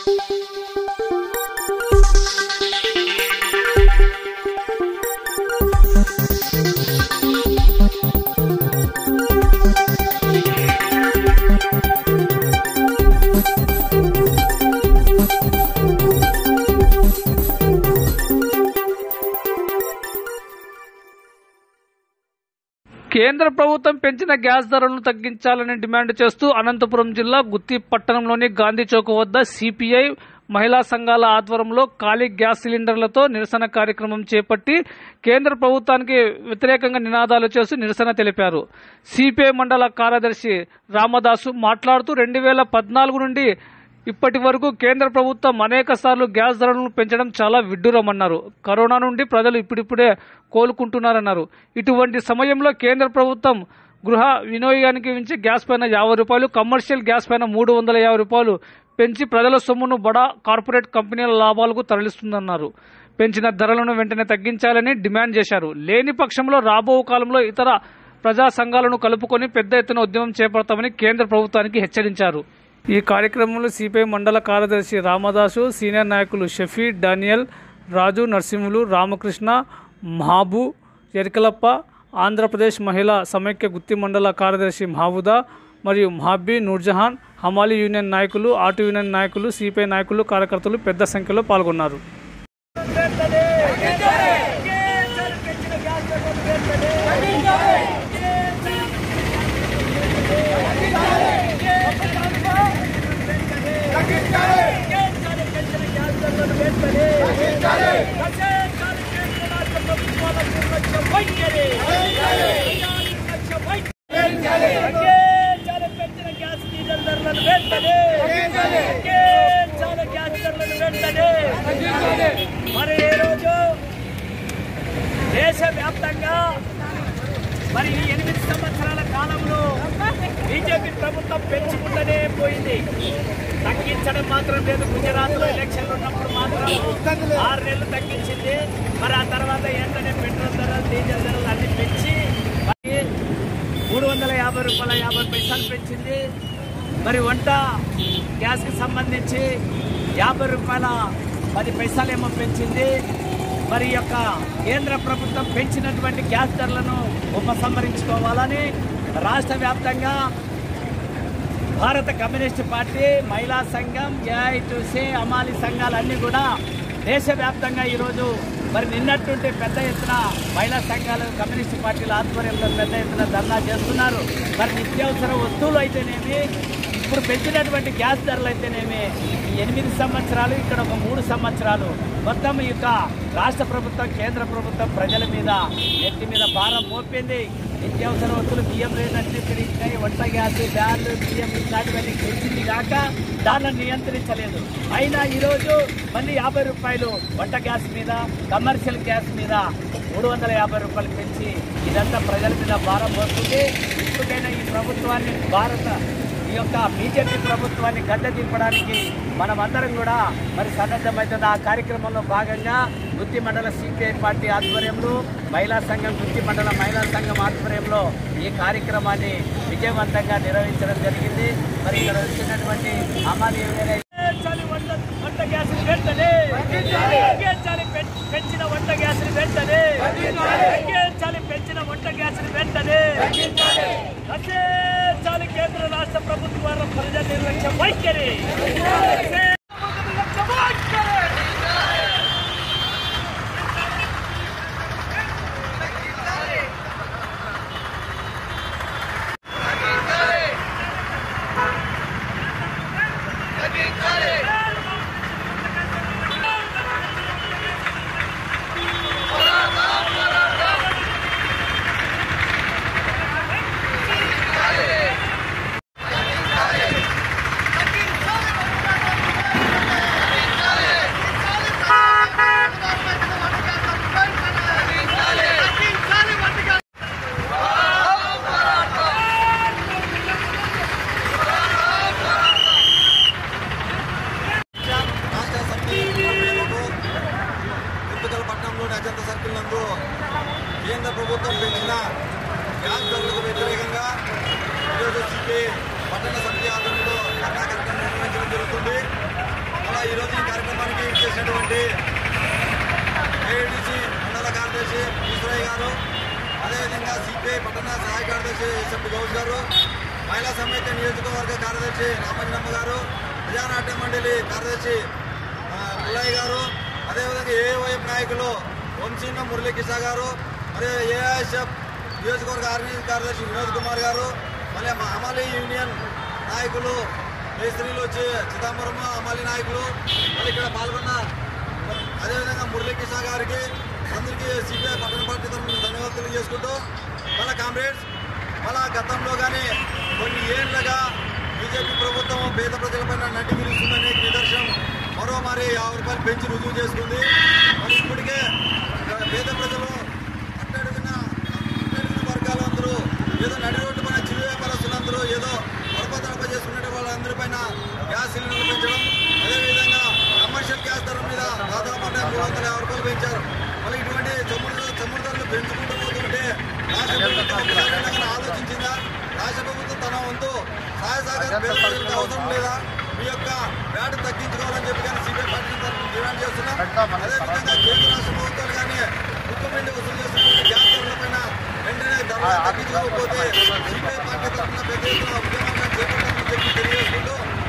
కేంద్ర ప్రభుత్వం పెంచిన గ్యాస్ ధరలను తగ్గించాలని డిమాండ్ చేస్తూ అనంతపురం జిల్లా గుత్తి పట్టణంలోని గాంధీ చౌక్ వద్ద సిపిఐ మహిళా సంఘాల ఆధ్వర్యంలో ఖాళీ గ్యాస్ సిలిండర్లతో నిరసన కార్యక్రమం చేపట్టి కేంద్ర ప్రభుత్వానికి వ్యతిరేకంగా నినాదాలు చేస్తూ నిరసన తెలిపారు సిపిఐ మండల కార్యదర్శి రామదాసు మాట్లాడుతూ రెండు వేల పద్నాలుగు నుండి ఇప్పటి వరకు కేంద్ర ప్రభుత్వం అనేక సార్లు గ్యాస్ ధరలను పెంచడం చాలా విడ్డూరమన్నారు కరోనా నుండి ప్రజలు ఇప్పుడిప్పుడే కోలుకుంటున్నారన్నారు ఇటువంటి సమయంలో కేంద్ర ప్రభుత్వం గృహ వినియోగానికి మించి గ్యాస్ పైన యాభై రూపాయలు కమర్షియల్ గ్యాస్ పైన మూడు వందల యాభై రూపాయలు పెంచి ప్రజల సొమ్మును బడా కార్పొరేట్ కంపెనీల లాభాలకు తరలిస్తుందన్నారు పెంచిన ధరలను వెంటనే తగ్గించాలని డిమాండ్ చేశారు లేని పక్షంలో రాబో కాలంలో ఇతర ప్రజా సంఘాలను కలుపుకొని పెద్ద ఎత్తున ఉద్యమం చేపడతామని కేంద్ర ప్రభుత్వానికి హెచ్చరించారు ఈ కార్యక్రమంలో సిపిఐ మండల కార్యదర్శి రామదాసు సీనియర్ నాయకులు షఫీ డానియల్ రాజు నరసింహులు రామకృష్ణ మహాబు ఎరికలప్ప ఆంధ్రప్రదేశ్ మహిళా సమైక్య గుత్తి మండల కార్యదర్శి మహబూదా మరియు మహాబీ నూర్జహాన్ హమాలి యూనియన్ నాయకులు ఆటో యూనియన్ నాయకులు సిపిఐ నాయకులు కార్యకర్తలు పెద్ద సంఖ్యలో పాల్గొన్నారు మరి ఈ రోజు దేశవ్యాప్తంగా మరి ఈ ఎనిమిది సంవత్సరాల కాలంలో బీజేపీ ప్రభుత్వం పెంచుకుంటూనే పోయింది తగ్గించడం మాత్రం లేదు గుజరాత్ లో ఎలక్షన్లు ఉన్నప్పుడు మాత్రం ఆరు నెలలు తగ్గించింది మరి ఆ తర్వాత వెంటనే పెట్రోల్ ధరలు డీజిల్ ధరలు అన్ని పెంచి మరి మూడు వందల యాభై రూపాయల యాభై పైసలు పెంచింది మరి వంట గ్యాస్కి సంబంధించి యాభై రూపాయల పది పైసలేమో పెంచింది మరి ఈ యొక్క కేంద్ర ప్రభుత్వం పెంచినటువంటి గ్యాస్ ధరలను ఉపసంహరించుకోవాలని రాష్ట్ర వ్యాప్తంగా భారత కమ్యూనిస్ట్ పార్టీ మహిళా సంఘం ఏఐటీసీ అమాలి సంఘాలన్నీ కూడా దేశవ్యాప్తంగా ఈరోజు మరి నిన్నట్టుండి పెద్ద ఎత్తున మహిళా సంఘాలు కమ్యూనిస్ట్ పార్టీల ఆధ్వర్యంలో పెద్ద ఎత్తున ధర్నా చేస్తున్నారు మరి నిత్యావసర వస్తువులు అయితేనేమి ఇప్పుడు పెంచినటువంటి గ్యాస్ ధరలు అయితేనేమి ఈ ఎనిమిది సంవత్సరాలు ఇక్కడ ఒక మూడు సంవత్సరాలు మొత్తం ఈ యొక్క రాష్ట్ర ప్రభుత్వం కేంద్ర ప్రభుత్వం ప్రజల మీద ఎత్తి మీద భారం మోపింది నిత్యావసర వస్తువులు బియ్యం రేట్లు పెరిగినాయి వంట గ్యాస్ బ్యాన్లు బియ్యం ఇలాంటివన్నీ పెంచింది కాక దానిని నియంత్రించలేదు అయినా ఈరోజు మళ్ళీ యాభై రూపాయలు వంట గ్యాస్ మీద కమర్షియల్ గ్యాస్ మీద మూడు వందల యాభై రూపాయలు పెంచి ఇదంతా ప్రజల మీద భారం పోతుంది ఇప్పటికైనా ఈ ప్రభుత్వాన్ని భారత ఈ యొక్క బీజేపీ ప్రభుత్వాన్ని గద్దె దింపడానికి మనమందరం కూడా మరి సన్నద్ధమవుతుంది ఆ కార్యక్రమంలో భాగంగా గుత్తి మండల సిపిఐ పార్టీ ఆధ్వర్యంలో మహిళా సంఘం గుత్తి మండల మహిళా సంఘం ఆధ్వర్యంలో ఈ కార్యక్రమాన్ని విజయవంతంగా నిర్వహించడం జరిగింది మరి ఇక్కడ వచ్చినటువంటి అమాలి వంట వంట గ్యాస్ వెంటనే తగ్గించాలి పెం- పెంచిన వంట గ్యాస్ వెంటనే తగ్గించాలి పెంచిన వంట గ్యాస్ వెంటనే తగ్గించాలి కేంద్ర రాష్ట్ర ప్రభుత్వాల ప్రజా నిర్లక్ష్య వైఖరి నిర్లక్ష్య వైఖరి తగ్గించాలి గారు అదేవిధంగా సిపిఐ పట్టణ సహాయ కార్యదర్శి ఎస్ఎంపి గౌడ్ గారు మహిళా సమైక్య నియోజకవర్గ కార్యదర్శి రామంజనమ్మ గారు ప్రజానాట్య మండలి కార్యదర్శి ఆ, పుల్లయ్య గారు అదేవిధంగా ఏవైఎఫ్ నాయకులు వంశీన్న మురళీకృష్ణ గారు మరియు ఏఐఎస్ఎఫ్ నియోజకవర్గ ఆర్మీ కార్యదర్శి వినోద్ కుమార్ గారు మళ్ళీ మా అమలీ యూనియన్ నాయకులు మేస్త్రీలు వచ్చి చిదంబరం అమలీ నాయకులు మళ్ళీ ఇక్కడ పాల్గొన్న అదేవిధంగా మురళీకృష్ణ గారికి అందరికీ సిపిఐ పట్టణ పార్టీ తరఫున ధన్యవాదాలు తెలియజేసుకుంటూ మళ్ళీ కామ్రేడ్స్ మళ్ళా గతంలో కానీ కొన్ని ఏళ్లుగా బీజేపీ ప్రభుత్వం పేద ప్రజలపైన నడ్డి విరుస్తుందనే నిదర్శనం మరో మరి యాభై రూపాయలు పెంచి రుజువు చేసుకుంది మరి ఇప్పటికే పేద ప్రజలు అట్టడుగున అట్టడుగున వర్గాలందరూ ఏదో నడి రోడ్డు పైన చిరు వ్యాపారస్తులందరూ ఏదో అడప తడప చేసుకునే వాళ్ళందరిపైన గ్యాస్ సిలిండర్లు పెంచడం అదేవిధంగా కమర్షియల్ గ్యాస్ ధర మీద దాదాపు అంటే మూడు వందల యాభై రూపాయలు పెంచారు మళ్ళీ ఇటువంటి చమురు చమురు ధరలు పెంచుకుంటూ పోతుంటే రాష్ట్ర ప్రభుత్వం ఒకసారి ఏమైనా ఆలోచించిందా రాష్ట్ర ప్రభుత్వం తన వంతు సహాయ సహకారం పేద ప్రజలకు అవసరం లేదా మీ యొక్క వ్యాట్ తగ్గించుకోవాలని చెప్పి కానీ సిపిఐ పార్టీ తరఫున డిమాండ్ చేస్తున్నాం అదేవిధంగా కేంద్ర రాష్ట్ర ప్రభుత్వాలు కానీ ముఖ్యమంత్రి వసూలు చేస్తున్న గ్యాస్ ధరల పైన వెంటనే ధరలు తగ్గించుకోకపోతే సిపిఐ పార్టీ తరఫున పెద్ద ఎత్తున ఉద్యమాన్ని చేపట్టాలని చెప్పి తెలియజేసుకుంటూ